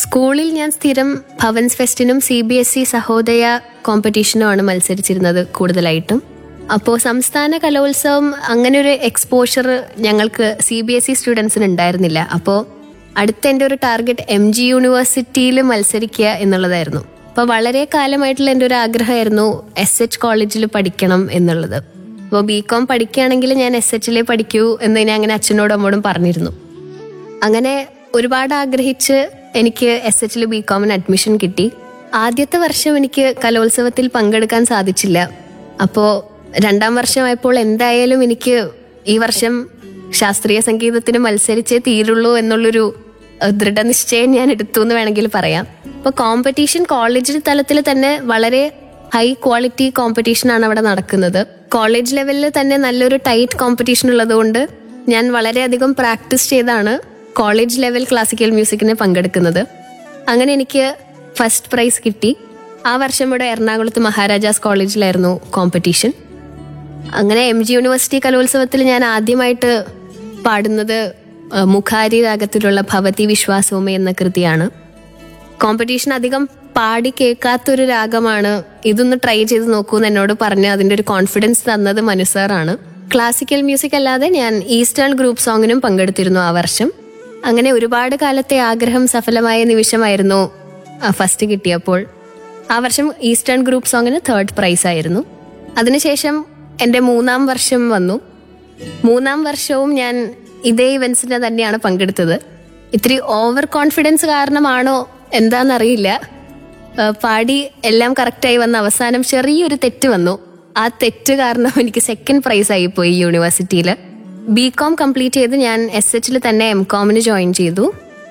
സ്കൂളിൽ ഞാൻ സ്ഥിരം ഭവൻസ് ഫെസ്റ്റിനും C B S E Sahodaya കോമ്പറ്റീഷനുമാണ് മത്സരിച്ചിരുന്നത് കൂടുതലായിട്ടും അപ്പോൾ സംസ്ഥാന കലോത്സവം അങ്ങനെ ഒരു എക്സ്പോഷർ ഞങ്ങൾക്ക് സി ബി എസ് ഇ സ്റ്റുഡൻസിന് ഉണ്ടായിരുന്നില്ല അപ്പോൾ അടുത്ത എൻ്റെ ഒരു ടാർഗറ്റ് എം ജി യൂണിവേഴ്സിറ്റിയിൽ മത്സരിക്കുക എന്നുള്ളതായിരുന്നു അപ്പോൾ വളരെ കാലമായിട്ടുള്ള എൻ്റെ ഒരു ആഗ്രഹമായിരുന്നു എസ് എച്ച് കോളേജിൽ പഠിക്കണം എന്നുള്ളത് അപ്പോൾ ബി കോം പഠിക്കുകയാണെങ്കിൽ ഞാൻ എസ് എച്ചിലേ പഠിക്കൂ എന്ന് ഞാൻ അങ്ങനെ അച്ഛനോടും അമ്മോടും പറഞ്ഞിരുന്നു അങ്ങനെ ഒരുപാട് ആഗ്രഹിച്ച് എനിക്ക് എസ് എച്ചിൽ ബി കോമിന് അഡ്മിഷൻ കിട്ടി ആദ്യത്തെ വർഷം എനിക്ക് കലോത്സവത്തിൽ പങ്കെടുക്കാൻ സാധിച്ചില്ല അപ്പോൾ രണ്ടാം വർഷമായപ്പോൾ എന്തായാലും എനിക്ക് ഈ വർഷം ശാസ്ത്രീയ സംഗീതത്തിന് മത്സരിച്ചേ തീരുള്ളൂ എന്നുള്ളൊരു ഏഹ്, ദൃഢനിശ്ചയം ഞാൻ എടുത്തു എന്ന് വേണമെങ്കിൽ പറയാം അപ്പോൾ കോമ്പറ്റീഷൻ കോളേജ് തലത്തിൽ തന്നെ വളരെ ഹൈ ക്വാളിറ്റി കോമ്പറ്റീഷൻ ആണ് അവിടെ നടക്കുന്നത് കോളേജ് ലെവലിൽ തന്നെ നല്ലൊരു ടൈറ്റ് കോമ്പറ്റീഷൻ ഉള്ളതുകൊണ്ട് ഞാൻ വളരെയധികം പ്രാക്ടീസ് ചെയ്താണ് കോളേജ് ലെവൽ ക്ലാസിക്കൽ മ്യൂസിക്കിന് പങ്കെടുക്കുന്നത് അങ്ങനെ എനിക്ക് ഫസ്റ്റ് പ്രൈസ് കിട്ടി ആ വർഷം ഇവിടെ എറണാകുളത്ത് മഹാരാജാസ് കോളേജിലായിരുന്നു കോമ്പറ്റീഷൻ അങ്ങനെ എം ജി യൂണിവേഴ്സിറ്റി കലോത്സവത്തിൽ ഞാൻ ആദ്യമായിട്ട് പാടുന്നത് ആ, മുഖാരി രാഗത്തിലുള്ള ഭവതി വിശ്വാസവുമേ എന്ന കൃതിയാണ് കോമ്പറ്റീഷൻ അധികം പാടി കേൾക്കാത്തൊരു രാഗമാണ് ഇതൊന്ന് ട്രൈ ചെയ്ത് നോക്കൂ എന്ന് എന്നോട് പറഞ്ഞ് അതിന്റെ ഒരു കോൺഫിഡൻസ് തന്നത് മനു സാറാണ് ക്ലാസിക്കൽ മ്യൂസിക് അല്ലാതെ ഞാൻ ഈസ്റ്റേൺ ഗ്രൂപ്പ് സോങ്ങിനും പങ്കെടുത്തിരുന്നു ആ വർഷം അങ്ങനെ ഒരുപാട് കാലത്തെ ആഗ്രഹം സഫലമായ നിമിഷമായിരുന്നു ഫസ്റ്റ് കിട്ടിയപ്പോൾ ആ വർഷം ഈസ്റ്റേൺ ഗ്രൂപ്പ് സോങ്ങിന് തേർഡ് പ്രൈസ് ആയിരുന്നു അതിനുശേഷം എൻ്റെ മൂന്നാം വർഷം വന്നു മൂന്നാം വർഷവും ഞാൻ ഇതേ ഇവന്റ്സിന് തന്നെയാണ് പങ്കെടുത്തത് ഇത്തിരി ഓവർ കോൺഫിഡൻസ് കാരണമാണോ എന്താണെന്നറിയില്ല ആ, പാടി എല്ലാം കറക്റ്റായി വന്ന അവസാനം ചെറിയൊരു തെറ്റ് വന്നു ആ തെറ്റ് കാരണം എനിക്ക് സെക്കൻഡ് പ്രൈസ് ആയി പോയി യൂണിവേഴ്സിറ്റിയിൽ ബി കോം കംപ്ലീറ്റ് ചെയ്ത് ഞാൻ എസ് എച്ചിൽ തന്നെ എം കോമിന് ജോയിൻ ചെയ്തു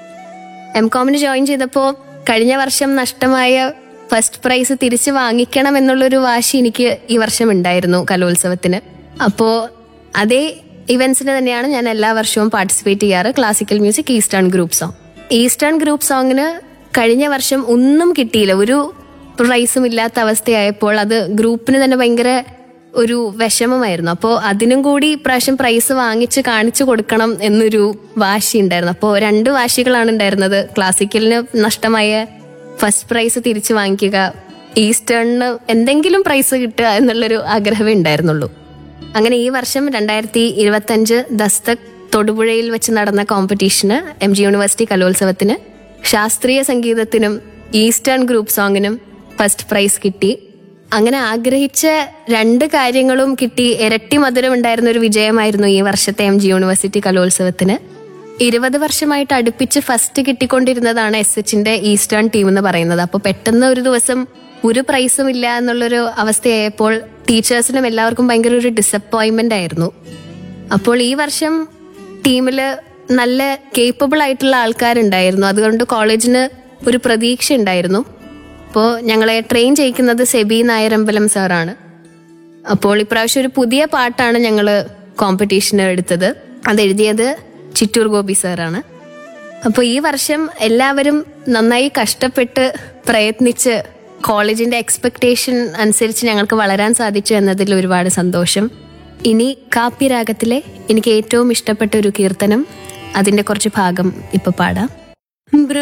എം കോമിന് ജോയിൻ ചെയ്തപ്പോൾ കഴിഞ്ഞ വർഷം നഷ്ടമായ ഫസ്റ്റ് പ്രൈസ് തിരിച്ചു വാങ്ങിക്കണം എന്നുള്ളൊരു വാശി എനിക്ക് ഈ വർഷം ഉണ്ടായിരുന്നു കലോത്സവത്തിന് അപ്പോൾ അതേ ഇവന്റ്സിന് തന്നെയാണ് ഞാൻ എല്ലാ വർഷവും പാർട്ടിസിപ്പേറ്റ് ചെയ്യാറ് classical music eastern group song eastern group സോങ്ങിന് കഴിഞ്ഞ വർഷം ഒന്നും കിട്ടിയില്ല ഒരു പ്രൈസും ഇല്ലാത്ത അവസ്ഥയായപ്പോൾ അത് ഗ്രൂപ്പിന് തന്നെ ഭയങ്കര ഒരു വിഷമമായിരുന്നു അപ്പോൾ അതിനും കൂടി ഇപ്രാവശ്യം പ്രൈസ് വാങ്ങിച്ച് കാണിച്ചു കൊടുക്കണം എന്നൊരു വാശി ഉണ്ടായിരുന്നു അപ്പോൾ രണ്ട് വാശികളാണ് ഉണ്ടായിരുന്നത് ക്ലാസിക്കലിന് നഷ്ടമായ ഫസ്റ്റ് പ്രൈസ് തിരിച്ചു വാങ്ങിക്കുക ഈസ്റ്റേണിന് എന്തെങ്കിലും പ്രൈസ് കിട്ടുക എന്നുള്ളൊരു ആഗ്രഹമേ ഉണ്ടായിരുന്നുള്ളൂ അങ്ങനെ ഈ വർഷം രണ്ടായിരത്തി ഇരുപത്തഞ്ച് ദസ്തക് തൊടുപുഴയിൽ വെച്ച് നടന്ന കോമ്പറ്റീഷന് എം ജി യൂണിവേഴ്സിറ്റി കലോത്സവത്തിന് ശാസ്ത്രീയ സംഗീതത്തിനും ഈസ്റ്റേൺ ഗ്രൂപ്പ് സോങ്ങിനും ഫസ്റ്റ് പ്രൈസ് കിട്ടി അങ്ങനെ ആഗ്രഹിച്ച രണ്ട് കാര്യങ്ങളും കിട്ടി ഇരട്ടി മധുരം ഉണ്ടായിരുന്ന ഒരു വിജയമായിരുന്നു ഈ വർഷത്തെ എം ജി യൂണിവേഴ്സിറ്റി കലോത്സവത്തിന് ഇരുപത് വർഷമായിട്ട് അടുപ്പിച്ച് ഫസ്റ്റ് കിട്ടിക്കൊണ്ടിരുന്നതാണ് എസ് എച്ചിന്റെ ഈസ്റ്റേൺ ടീം എന്ന് പറയുന്നത് അപ്പോൾ പെട്ടെന്ന് ഒരു ദിവസം ഒരു പ്രൈസും ഇല്ല എന്നുള്ളൊരു അവസ്ഥയായപ്പോൾ ടീച്ചേഴ്സിനും എല്ലാവർക്കും ഭയങ്കര ഒരു ഡിസപ്പോയിൻമെന്റ് ആയിരുന്നു അപ്പോൾ ഈ വർഷം ടീമിൽ നല്ല കേപ്പബിൾ ആയിട്ടുള്ള ആൾക്കാരുണ്ടായിരുന്നു അതുകൊണ്ട് കോളേജിന് ഒരു പ്രതീക്ഷ ഉണ്ടായിരുന്നു അപ്പോൾ ഞങ്ങളെ ട്രെയിൻ ചെയ്യിക്കുന്നത് സെബി നായരമ്പലം സാറാണ് അപ്പോൾ ഇപ്രാവശ്യം ഒരു പുതിയ പാട്ടാണ് ഞങ്ങൾ കോമ്പറ്റീഷന് എടുത്തത് അതെഴുതിയത് ചിറ്റൂർ ഗോപി സാറാണ് അപ്പോൾ ഈ വർഷം എല്ലാവരും നന്നായി കഷ്ടപ്പെട്ട് പ്രയത്നിച്ച് കോളേജിന്റെ എക്സ്പെക്ടേഷൻ അനുസരിച്ച് ഞങ്ങൾക്ക് വളരാൻ സാധിച്ചു എന്നതിൽ ഒരുപാട് സന്തോഷം ഇനി കാപ്പി രാഗത്തിലെ എനിക്ക് ഏറ്റവും ഇഷ്ടപ്പെട്ട ഒരു കീർത്തനം അതിന്റെ കുറച്ച് ഭാഗം ഇപ്പൊ പാടാം